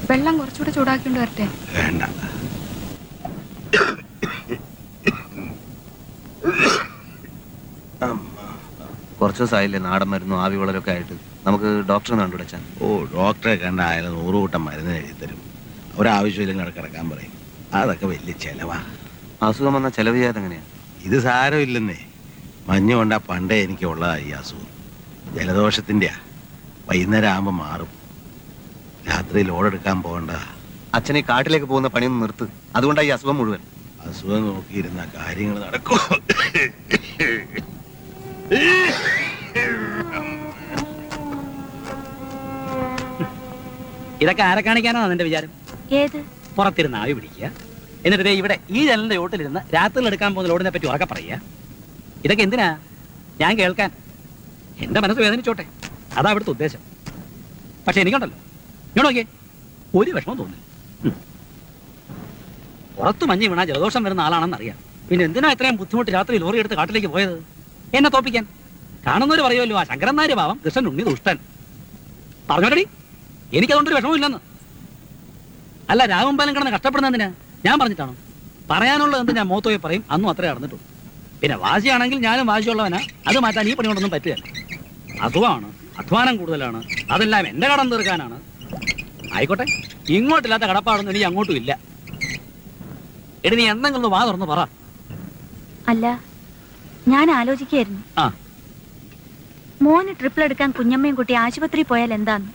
വെള്ളം കുറച്ചുകൂടെ ചൂടാക്കിക്കൊണ്ട് വരട്ടെ വേണ്ട കുറച്ച് ദിവസമായില്ലേ നാടൻ മരുന്നും ആവി വളരൊക്കെ ആയിട്ട് നമുക്ക് ഡോക്ടറെ കണ്ടുപിടിച്ചാൽ ഓ ഡോക്ടറെ കണ്ട അയാൾ നൂറ് കൂട്ടം മരുന്ന് എഴുതി തരും ഒരാവശ്യമില്ലെങ്കിൽ അവിടെ കിടക്കാൻ പറയും അതൊക്കെ വലിയ ചെലവാ അസുഖം വന്നാൽ ചെലവ് ചെയ്യാതെ എങ്ങനെയാ ഇത് സാരമില്ലെന്നേ മഞ്ഞ് കൊണ്ടാ പണ്ടേ എനിക്ക് ഉള്ളതാ ഈ അസുഖം ജലദോഷത്തിൻ്റെയാ വൈകുന്നേരം ആകുമ്പോൾ മാറും രാത്രി ലോഡെടുക്കാൻ പോകണ്ട അച്ഛനെ കാട്ടിലേക്ക് പോകുന്ന പണിയൊന്നും നിർത്ത് അതുകൊണ്ടാണ് ഈ അസുഖം മുഴുവൻ അസുഖം നോക്കിയിരുന്ന കാര്യങ്ങൾ നടക്കും ഇതൊക്കെ ആരെ കാണിക്കാനാണ് നിന്റെ വിചാരം ഏത് പുറത്തിരുന്ന് ആവി പിടിക്കുക എന്നിട്ട് ദേ ഇവിടെ ഈ ജനലിന്റെ ചോട്ടിലിരുന്ന് രാത്രിയിൽ എടുക്കാൻ പോകുന്ന ലോഡിനെ പറ്റി ഉറക്കെ പറയുക ഇതൊക്കെ എന്തിനാ ഞാൻ കേൾക്കാൻ എന്റെ മനസ്സ് വേദനിച്ചോട്ടെ അതാ ഇവിടുത്തെ ഉദ്ദേശം പക്ഷെ എനിക്കുണ്ടല്ലോ ഇങ്ങോട്ട് നോക്കിയേ ഒരു വിഷമം തോന്നില്ല ഉം. പുറത്ത് മഞ്ഞ് വീണാ ജലദോഷം വരുന്ന ആളാണെന്ന് അറിയാം പിന്നെ എന്തിനാ ഇത്രയും ബുദ്ധിമുട്ട് രാത്രി ലോറി എടുത്ത് കാട്ടിലേക്ക് പോയത് എന്നെ തോപ്പിക്കാൻ കാണുന്നവര് പറയുമല്ലോ ആ ശങ്കരൻ നായര് പാവം കൃഷ്ണൻ ഉണ്ണി ദുഷ്ടൻ പറഞ്ഞോട്ടടി എനിക്കതുകൊണ്ടൊരു വിഷമമില്ലെന്ന് അല്ല രാമമ്പാലം കിടന്ന് കഷ്ടപ്പെടുന്നതിനാ ഞാൻ പറഞ്ഞിട്ടാണോ പറയാനുള്ളത് എന്ത് ഞാൻ മൂത്തോയെ പറയും അന്നും അത്രേ നടന്നിട്ടുള്ളൂ പിന്നെ വാശിയാണെങ്കിൽ ഞാനും വാശിയുള്ളവനാ അത് മാറ്റാൻ ഈ പണി കൊണ്ടൊന്നും പറ്റുകയല്ല അസുഖമാണ് അധ്വാനം കൂടുതലാണ് അതെല്ലാം എന്റെ കടം തീർക്കാനാണ് ആയിക്കോട്ടെ ഇങ്ങോട്ടില്ലാത്ത കടപ്പാടൊന്നും എനിക്ക് അങ്ങോട്ടും ഇല്ല എടി നീ എന്തെങ്കിലും ഒന്ന് വാ തുറന്ന് പറ അല്ല ഞാൻ ആലോചിക്കായിരുന്നു ആ. മോന് ട്രിപ്പിൾ എടുക്കാൻ കുഞ്ഞമ്മയും കുട്ടി ആശുപത്രി പോയാൽ എന്താന്ന്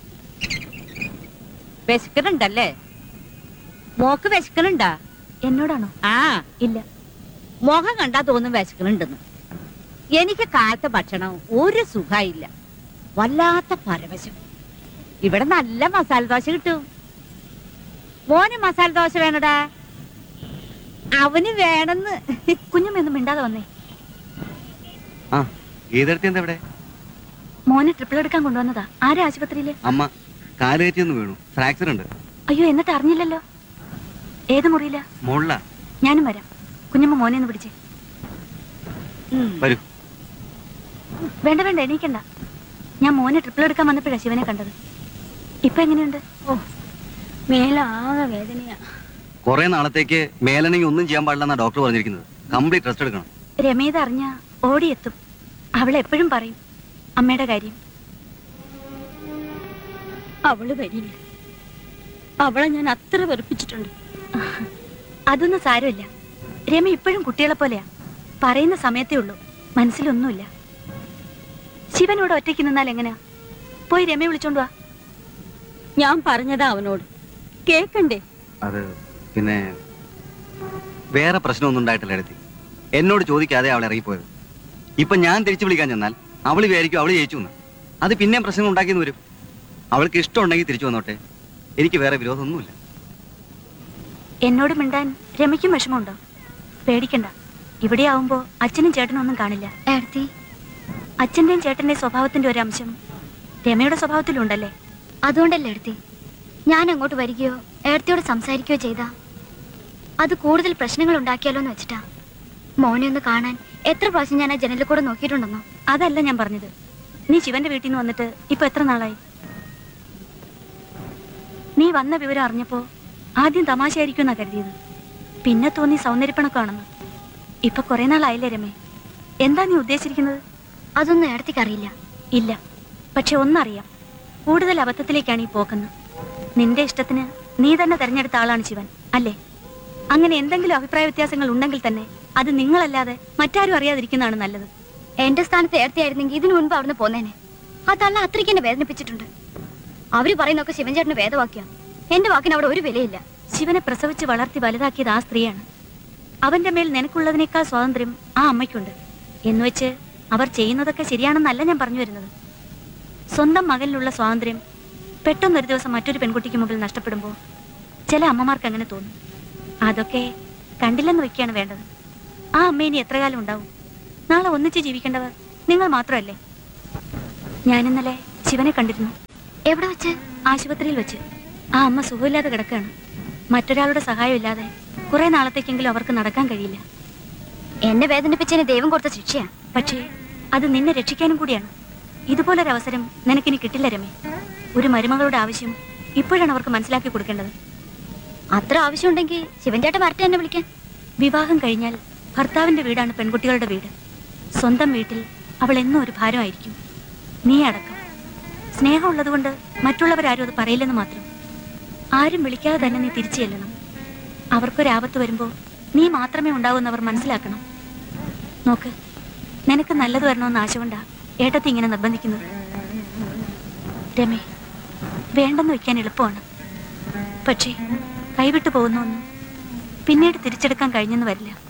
വിശക്കണുണ്ടല്ലേ മോക്ക് വിശക്കണുണ്ടാ എന്നോടാണോ ആ ഇല്ല മുഖം കണ്ടാ തോന്നും വിശക്കണുണ്ടെന്ന് എനിക്ക് കാലത്തെ ഭക്ഷണം ഒരു സുഖായില്ല വല്ലാത്ത പരവശം ഇവിടെ നല്ല മസാല ദോശ കിട്ടും മോന് മസാല ദോശ വേണടാ അവന് വേണമെന്ന് കുഞ്ഞമ്മയൊന്നും മിണ്ടാതെ വന്നേ ആ ഗീതടുത്ത് എന്താ ഇവിടെ മോനെ ട്രിപ്പിൾ എടുക്കാൻ കൊണ്ടുവന്നതാ ആരാ ആശുപത്രിയില് അമ്മ കാലുകയറ്റി ഒന്ന് വീണു ഫ്രാക്ചർ ഉണ്ട് അയ്യോ എന്നിട്ട് അറിഞ്ഞില്ലല്ലോ ഏത് മുറിയില്ല മുകളിലാ ഞാനും വരാം കുഞ്ഞമ്മ മോനെ ഒന്ന് പിടിച്ചേ ഉം. വരൂ വേണ്ട വേണ്ട എണീക്കണ്ട ഞാൻ മോനെ ട്രിപ്പിൾ എടുക്കാൻ വന്നപ്പോഴാ ശിവനെ കണ്ടത് ഇപ്പൊ എങ്ങനെയുണ്ട് മേലാകെ വേദനയാ കുറെ നാളത്തേക്ക് മേലണെങ്കിൽ ഒന്നും ചെയ്യാൻ പാടില്ലെന്നാ ഡോക്ടർ പറഞ്ഞിരിക്കുന്നത് കംപ്ലീറ്റ് റെസ്റ്റ് എടുക്കണം രമേത് അറിഞ്ഞ ഓടിയെത്തും അവൾ എപ്പോഴും പറയും അമ്മയുടെ കാര്യം അവള് വരില്ല അവളെ ഞാൻ അത്ര വെറുപ്പിച്ചിട്ടുണ്ട് അതൊന്നും സാരമില്ല രമ ഇപ്പോഴും കുട്ടികളെ പോലെയാ പറയുന്ന സമയത്തേ ഉള്ളൂ മനസ്സിലൊന്നുമില്ല ശിവനോട് ഒറ്റയ്ക്ക് നിന്നാൽ എങ്ങനെയാ പോയി രമയെ വിളിച്ചോണ്ട് വാ ഞാൻ പറഞ്ഞതാ അവനോട് കേക്കണ്ടേ അത് പിന്നെ വേറെ പ്രശ്നമൊന്നും ഉണ്ടായിട്ടില്ല എടുത്തി എന്നോട് ചോദിക്കാതെ അവൾ ഇറങ്ങിപ്പോയത് ഇപ്പൊ ഞാൻ തിരിച്ചു വിളിക്കാൻ ചെന്നാൽ അവൾ വിചാരിക്കും അവൾ ജയിച്ചു എന്ന് അത് പിന്നെയും പ്രശ്നങ്ങൾ ഉണ്ടാക്കിയെന്ന് വരും അവൾക്ക് ഇഷ്ടമുണ്ടെങ്കിൽ തിരിച്ചു വന്നോട്ടെ എനിക്ക് വേറെ വിരോധമൊന്നുമില്ല എന്നോട് മിണ്ടാൻ രമയ്ക്കും വിഷമമുണ്ടോ പേടിക്കണ്ട ഇവിടെ ആവുമ്പോ അച്ഛനും ചേട്ടനും ഒന്നും കാണില്ല ഏടത്തി അച്ഛന്റെയും ചേട്ടന്റെയും സ്വഭാവത്തിന്റെ ഒരു അംശം രമയുടെ സ്വഭാവത്തിലുണ്ടല്ലേ അതുകൊണ്ടല്ലേ ഏടത്തി ഞാൻ അങ്ങോട്ട് വരികയോ ഏടത്തിയോട് സംസാരിക്കുകയോ ചെയ്താ അത് കൂടുതൽ പ്രശ്നങ്ങൾ ഉണ്ടാക്കിയാലോ എന്ന് വെച്ചിട്ടാ മോനെ ഒന്ന് കാണാൻ എത്ര പ്രാവശ്യം ഞാൻ ആ ജനലിൽ കൂടെ നോക്കിയിട്ടുണ്ടെന്നോ അതല്ല ഞാൻ പറഞ്ഞത് നീ ശിവന്റെ വീട്ടിൽ നിന്ന് വന്നിട്ട് ഇപ്പൊ എത്ര നാളായി നീ വന്ന വിവരം അറിഞ്ഞപ്പോ ആദ്യം തമാശയായിരിക്കും എന്നാ കരുതിയത് പിന്നെ തോന്നി സൗന്ദര്യപ്പണക്കാണെന്ന് ഇപ്പൊ കുറെ നാളായില്ലേ രമേ എന്താ നീ ഉദ്ദേശിച്ചിരിക്കുന്നത് അതൊന്നും ഏടത്തിക്ക് അറിയില്ല ഇല്ല പക്ഷെ ഒന്നറിയാം കൂടുതൽ അബദ്ധത്തിലേക്കാണ് ഈ പോക്കുന്നത് നിന്റെ ഇഷ്ടത്തിന് നീ തന്നെ തെരഞ്ഞെടുത്ത ആളാണ് ശിവൻ അല്ലേ അങ്ങനെ എന്തെങ്കിലും അഭിപ്രായ വ്യത്യാസങ്ങൾ ഉണ്ടെങ്കിൽ തന്നെ അത് നിങ്ങളല്ലാതെ മറ്റാരും അറിയാതിരിക്കുന്നതാണ് നല്ലത് എന്റെ സ്ഥാനത്ത് ഏടത്തിയായിരുന്നെങ്കിൽ ഇതിനു മുൻപ് അവിടുന്ന് പോന്നേനെ ആ തള്ള അത്രയ്ക്ക് എന്നെ വേദനിപ്പിച്ചിട്ടുണ്ട് അവര് പറയുന്നൊക്കെ ശിവൻചേട്ടന് വേദവാക്യ എന്റെ വാക്കിന് അവിടെ ഒരു വിലയില്ല ശിവനെ പ്രസവിച്ച് വളർത്തി വലുതാക്കിയത് ആ സ്ത്രീയാണ് അവന്റെ മേൽ നിനക്കുള്ളതിനേക്കാൾ സ്വാതന്ത്ര്യം ആ അമ്മയ്ക്കുണ്ട് എന്നുവെച്ച് അവർ ചെയ്യുന്നതൊക്കെ ശരിയാണെന്നല്ല ഞാൻ പറഞ്ഞു വരുന്നത് സ്വന്തം മകനിലുള്ള സ്വാതന്ത്ര്യം പെട്ടെന്നൊരു ദിവസം മറ്റൊരു പെൺകുട്ടിക്ക് മുമ്പിൽ നഷ്ടപ്പെടുമ്പോൾ ചില അമ്മമാർക്ക് അങ്ങനെ തോന്നും അതൊക്കെ കണ്ടില്ലെന്ന് വെക്കുകയാണ് വേണ്ടത് ആ അമ്മ ഇനി എത്ര കാലം ഉണ്ടാവും നാളെ ഒന്നിച്ച് ജീവിക്കേണ്ടവർ നിങ്ങൾ മാത്രമല്ലേ ഞാനിന്നലെ ശിവനെ കണ്ടിരുന്നു എവിടെ വെച്ച് ആശുപത്രിയിൽ വെച്ച് ആ അമ്മ സുഖമില്ലാതെ കിടക്കുകയാണ് മറ്റൊരാളുടെ സഹായമില്ലാതെ കുറെ നാളത്തേക്കെങ്കിലും അവർക്ക് നടക്കാൻ കഴിയില്ല എന്നെ വേദനിപ്പിച്ചതിന് ദൈവം കൊടുത്ത ശിക്ഷയാ പക്ഷേ അത് നിന്നെ രക്ഷിക്കാനും കൂടിയാണ് ഇതുപോലൊരവസരം നിനക്കിനി കിട്ടില്ല രമേ ഒരു മരുമകളുടെ ആവശ്യം ഇപ്പോഴാണ് അവർക്ക് മനസ്സിലാക്കി കൊടുക്കേണ്ടത് അത്ര ആവശ്യമുണ്ടെങ്കിൽ ശിവൻ ചേട്ടൻ വരട്ടെ എന്നെ വിളിക്കാൻ വിവാഹം കഴിഞ്ഞാൽ ഭർത്താവിന്റെ വീടാണ് പെൺകുട്ടികളുടെ വീട് സ്വന്തം വീട്ടിൽ അവൾ എന്നും ഒരു ഭാരമായിരിക്കും നീ അടക്കം സ്നേഹമുള്ളതുകൊണ്ട് മറ്റുള്ളവരാരും അത് പറയില്ലെന്ന് മാത്രം ആരും വിളിക്കാതെ തന്നെ നീ തിരിച്ചു ചെല്ലണം അവർക്കൊരാപത്ത് വരുമ്പോൾ നീ മാത്രമേ ഉണ്ടാവൂന്ന് അവർ മനസ്സിലാക്കണം നോക്ക് നിനക്ക് നല്ലത് വരണമെന്ന് ആശ കൊണ്ടാ ഏട്ടത്തി ഇങ്ങനെ നിർബന്ധിക്കുന്നത് രമേ വേണ്ടെന്ന് വെക്കാൻ എളുപ്പമാണ് പക്ഷേ കൈവിട്ടു പോകുന്ന ഒന്നും പിന്നീട് തിരിച്ചെടുക്കാൻ കഴിഞ്ഞെന്ന് വരില്ല